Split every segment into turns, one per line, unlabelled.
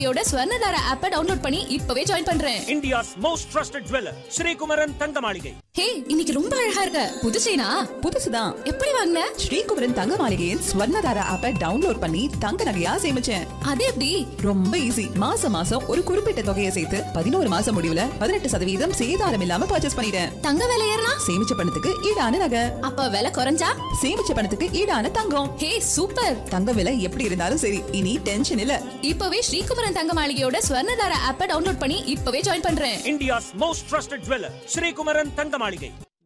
யோட ஸ்வர்ணதாரா ஆப்பை டவுன்லோட் பண்ணி இப்பவே ஜாயின் பண்றேன்
India's most trusted jeweler, Sri Kumaran தங்க மாளிகை
ஹே இன்னைக்கு ரொம்ப அழகா இருக்க புது செயினா
புதுசுதான்
எப்படி வாங்கின
ஸ்ரீகுமரன் தங்க மாளிகையின் ஸ்வர்ணதாரா ஆப்பை டவுன்லோட் பண்ணி தங்க நகையா சேமிச்சேன்
அது எப்படி
ரொம்ப ஈஸி மாசம் மாசம் ஒரு குறிப்பிட்ட தொகையை சேர்த்து பதினோரு மாசம் முடிவுல பதினெட்டு சதவீதம் சேதாரம் இல்லாம பர்ச்சேஸ் பண்ணிட்டேன்
தங்க விலை ஏறினா
சேமிச்ச பணத்துக்கு ஈடான நகை
அப்ப விலை குறைஞ்சா
சேமிச்ச பணத்துக்கு ஈடான தங்கம்
ஹே சூப்பர்
தங்க விலை எப்படி இருந்தாலும் சரி இனி டென்ஷன் இல்ல
இப்பவே ஸ்ரீகுமரன் தங்க மாளிகையோட ஸ்வர்ணதாரா ஆப்பை டவுன்லோட் பண்ணி இப்பவே ஜாயின் பண்றேன்
India's most trusted jeweler, Sri Kumaran தங்க மாளிகை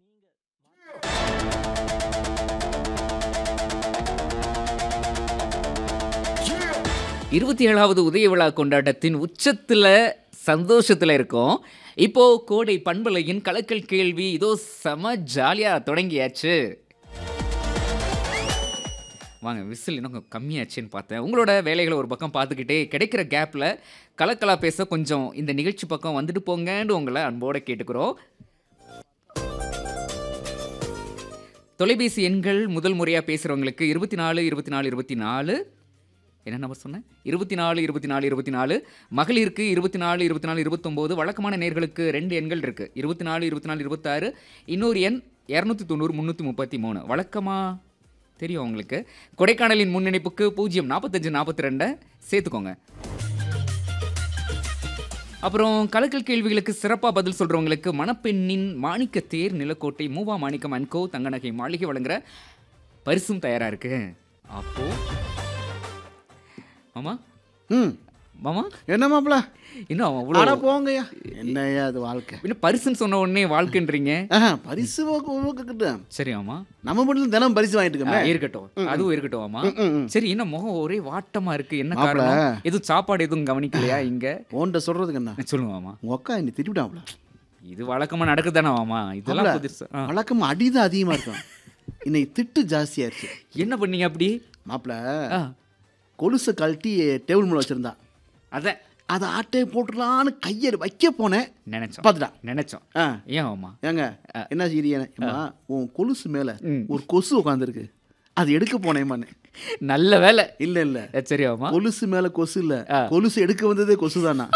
இருபத்தி ஏழாவது உதய விழா கொண்டாட்டத்தின் உச்சத்தில் சந்தோஷத்தில் இருக்கோம் இப்போ கோடை பண்பலையின் கலக்கல் கேள்வி இதோ செம ஜாலியாக தொடங்கியாச்சு வாங்க விசில் இன்னும் கொஞ்சம் கம்மியாச்சுன்னு பார்த்தேன் உங்களோட வேலைகளை ஒரு பக்கம் பார்த்துக்கிட்டே கிடைக்கிற கேப்பில் கலக்கலா பேச கொஞ்சம் இந்த நிகழ்ச்சி பக்கம் வந்துட்டு போங்கன்னு உங்களை அன்போடு கேட்டுக்கிறோம் தொலைபேசி எண்கள் முதல் முறையாக பேசுகிறவங்களுக்கு இருபத்தி நாலு இருபத்தி நாலு இருபத்தி நாலு என்ன நம்பர் சொன்னேன் இருபத்தி நாலு இருபத்தி நாலு இருபத்தி நாலு மகளிருக்கு இருபத்தி நாலு இருபத்தி நாலு இருபத்தொம்போது வழக்கமான நேர்களுக்கு ரெண்டு எண்கள் இருக்குது இருபத்தி நாலு இருபத்தி நாலு இருபத்தாறு இன்னொரு எண் இரநூத்தி தொண்ணூறு முந்நூற்றி முப்பத்தி மூணு வழக்கமாக தெரியும் உங்களுக்கு கொடைக்கானலின் முன்னிணைப்புக்கு பூஜ்ஜியம் நாற்பத்தஞ்சு நாற்பத்தி ரெண்டை சேர்த்துக்கோங்க அப்புறம் கலக்கல் கேள்விகளுக்கு சிறப்பாக பதில் சொல்கிறவங்களுக்கு மணப்பெண்ணின் மாணிக்க தேர் நிலக்கோட்டை மூவா மாணிக்கம் அன்கோ தங்கநகை மாளிகை வழங்குற பரிசும் தயாராக இருக்கு அப்போ மாமா
ம்
மாமா
என்ன மாப்பிள
இன்னும்
அட
அவ்வளோ
போங்கய்யா என்னய்யா அது வாழ்க்கை
இன்னும் பரிசுன்னு சொன்ன உடனே வாழ்க்கைன்றீங்க
ஆஹா, பரிசு கிட்ட
சரி ஆமா
நம்ம மட்டும் தினம் பரிசு வாங்கிட்டு
ஆ,
இருக்கோமே
இருக்கட்டும் அதுவும் இருக்கட்டும் ஆமா
ம், ம், ம்.
சரி என்ன முகம் ஒரே வாட்டமா இருக்கு என்ன
மாப்ள.
காரணம் எதுவும் சாப்பாடு எதுவும் கவனிக்கலையா இங்க
உன்கிட்ட சொல்றதுக்கு என்ன
சொல்லுங்க மாமா
உங்க அக்கா என்னை திட்டிவிட்டாப்ல
இது வழக்கமா நடக்குதானே மாமா இதெல்லாம்
மாப்ள,
புதுசு ஆ.
வழக்கம் அடிதான் அதிகமா இருக்கும் இன்னைக்கு திட்டு ஜாஸ்தியாயிருச்சு
என்ன பண்ணீங்க அப்படி
மாப்பிள
ஆ,
கொலுசை கழட்டி டேபிள் மேல வச்சிருந்தா
அதான்
அதை ஆட்டையை போட்டுடலான்னு கையை வைக்க போனேன்
நினைச்சோம்
பார்த்துட்டா
நினைச்சோம்
ஆ
ஏன் மாமா
ஏங்க என்ன சீரியன் உன் கொலுசு மேல
ம்.
ஒரு கொசு உட்காந்துருக்கு அது எடுக்க போனேம்மான்னு
நல்ல வேலை
இல்ல இல்ல
அ, சரி மாமா
கொலுசு மேல கொசு இல்ல
ஆ.
கொலுசு எடுக்க வந்ததே கொசு தானா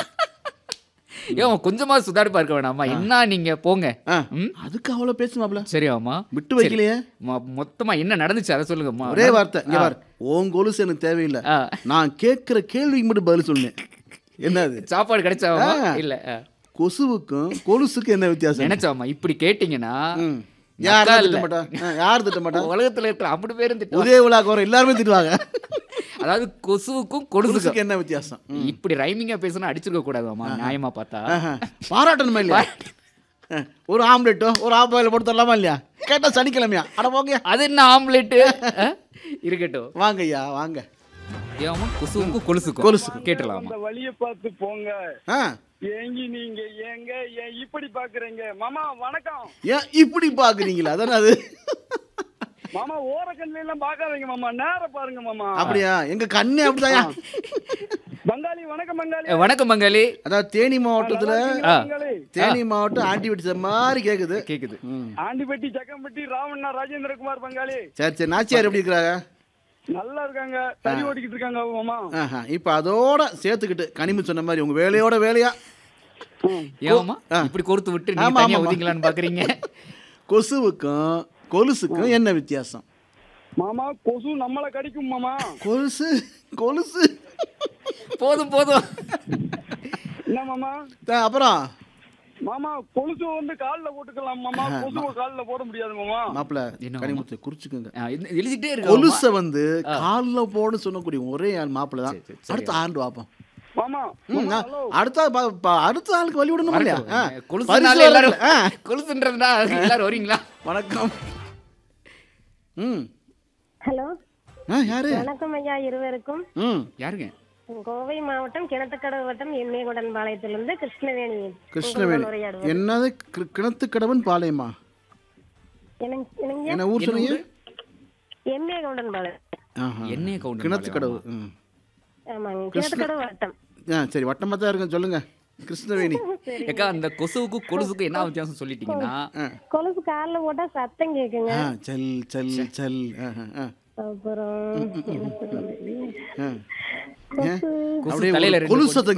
ஏன் கொஞ்சமா சுதாரிப்பா இருக்க வேணாமா என்ன நீங்க போங்க ம்?
அதுக்கு அவ்வளவு பேசுமாப்ல
சரி மாமா
விட்டு வைக்கலையே
மொ- மொத்தமா என்ன நடந்துச்சு அதை சொல்லுங்க அம்மா.
ஒரே வார்த்தை இங்க
ஆ.
பாரு உன் கொலுசு எனக்கு தேவையில்லை
ஆ.
நான் கேட்கிற கேள்விக்கு மட்டும் பதில் சொன்னேன் என்னது
சாப்பாடு கிடைச்சாமா
ஆ.
இல்ல ஆ.
கொசுவுக்கும் கொலுசுக்கும் என்ன வித்தியாசம்
நினைச்சாமா இப்படி கேட்டீங்கன்னா
ம். யார்
மக்கா
திட்ட
இல்ல.
மாட்டா ஆ, யார் திட்ட மாட்டா
உலகத்துல இருக்கிற அப்படி பேரும் திட்டம்
உதய விழாக்கு வர எல்லாருமே திட்டுவாங்க
அதாவது கொசுவுக்கும் கொடுசுக்கும்
கொலுசுக்கு என்ன வித்தியாசம் ம்.
இப்படி ரைமிங்கா பேசினா அடிச்சிருக்க கூடாதாமா நியாயமா பார்த்தா
ஆஹா. பாராட்டணுமா இல்லையா ஆ, ஒரு ஆம்லெட்டோ ஒரு ஆப்பாயில் போட்டு தரலாமா இல்லையா கேட்டா சனிக்கிழமையா அட போங்கய்யா
அது என்ன ஆம்லெட்டு இருக்கட்டும்
வாங்கய்யா வாங்க
ஏமா கொசுவுக்கும் கொலுசுக்கும்
கொலுசுக்கும்.
கேட்டுலாமா
அந்த வழிய பார்த்து போங்க
ஆ
ஏங்கி நீங்க ஏங்க ஏன் இப்படி பாக்குறீங்க மாமா வணக்கம்
ஏன் இப்படி பாக்குறீங்களா அதானே அது
மாமா ஓரக்கண்ணில எல்லாம் பாக்காதீங்க மாமா நேர பாருங்க மாமா
அப்படியா எங்க கண்ணே அப்படிதாயா
பங்காளி வணக்கம் பங்காளி
அஹ், வணக்கம் மங்காளி
அதாவது தேனி மாவட்டத்துல
நல்லா இருக்கீங்களா,
ஆ.
பங்காளி
தேனி மாவட்டம் ஆண்டி வெடிச்ச மாதிரி கேக்குது
கேக்குது
ம்.
ஆண்டிப்பட்டி சக்கம்பட்டி ராவண்ணா ராஜேந்திரகுமார் பங்காளி
சரி சரி நாச்சியார் எப்படி இருக்கிறாங்க
நல்லா இருக்காங்க தறி ஓடிக்கிட்டு இருக்காங்க மாமா
ஆஹா இப்போ அதோட சேர்த்துக்கிட்டு கனிமு சொன்ன மாதிரி உங்க வேலையோட வேலையா
ஏமா
ஆ.
இப்படி கொடுத்து விட்டு
ஆமா,
நீங்க தனியா
ஆமா.
ஒதுங்கலான்னு பாக்குறீங்க
கொசுவுக்கும் கொலுசுக்கும் என்ன வித்தியாசம்
மாமா கொசு நம்மள கடிக்கும் மாமா
கொலுசு கொலுசு
போதும் போதும்
என்ன மாமா
த- அப்புறம்
மாமா கொலுசு வந்து கால்ல போட்டுக்கலாம் மாமா கொசுவை கால்ல போட முடியாது மாமா
மாப்பிள்ள
என்ன
கனிமுத்து குறிச்சுக்கோங்க
ஆ, இது- எழுதிட்டே இருக்கு
கொலுசை வந்து கால்ல போடு சொல்லக்கூடிய ஒரே ஆள் மாப்பிள்ள தான்
சரி, சரி,
அடுத்த ஆண்டு பார்ப்போம்
மாமா
ம்,
மாமா,
ஆ,
ஹலோ
அடுத்த ப- ப- அடுத்த ஆளுக்கு வழி விடணும் இல்லையா ஆ, பரிசு
கொலுசுனால எல்லாரும்
வரல. ஆ,
கொலுசுன்றதுனா எல்லாரும் வரீங்களா
வணக்கம் ம்
ஹலோ
ஆ யாரு
வணக்கம் ஐயா இருவருக்கும்
ம்
யாருங்க
கோவை மாவட்டம் கிணத்துக்கடவு வட்டம் எண்ணெய்குடன் பாளையத்திலிருந்து கிருஷ்ணவேணி
கிருஷ்ணவேணி
உங்களுடன் உரையாடுவோம்
என்னது கி- கிணத்துக்கடவன் பாளையமா
எனக்கு எனக்கு
என்ன ஊர் சொன்னீங்க
எண்ணெய்குடன் பாளையம்
ஆஹா.
எண்ணெய் கவுண்டர்
கிணத்துக்கடவு ம்.
ஆமாங்க கிணத்துக்கடவு வட்டம்
ஆ சரி வட்டமாக தான் இருக்கும் சொல்லுங்க கிருஷ்ணவேணி
ஏக்கா அந்த கொசுவுக்கும் கொலுசுக்கும் என்ன வித்தியாசம் சொல்லிட்டீங்கன்னா
கொலுசு காலில் போட்டா சத்தம் கேக்குங்க
ஆ சல் சல் சல் ஆஹா, ஆ
அப்புறம் என்ன சொல்றது?
ஆ ஏன்?
கொசு
அப்படியே
தலையில
ஒரு
ரெண்டு
கொலு
கொண்டு-
சத்தம்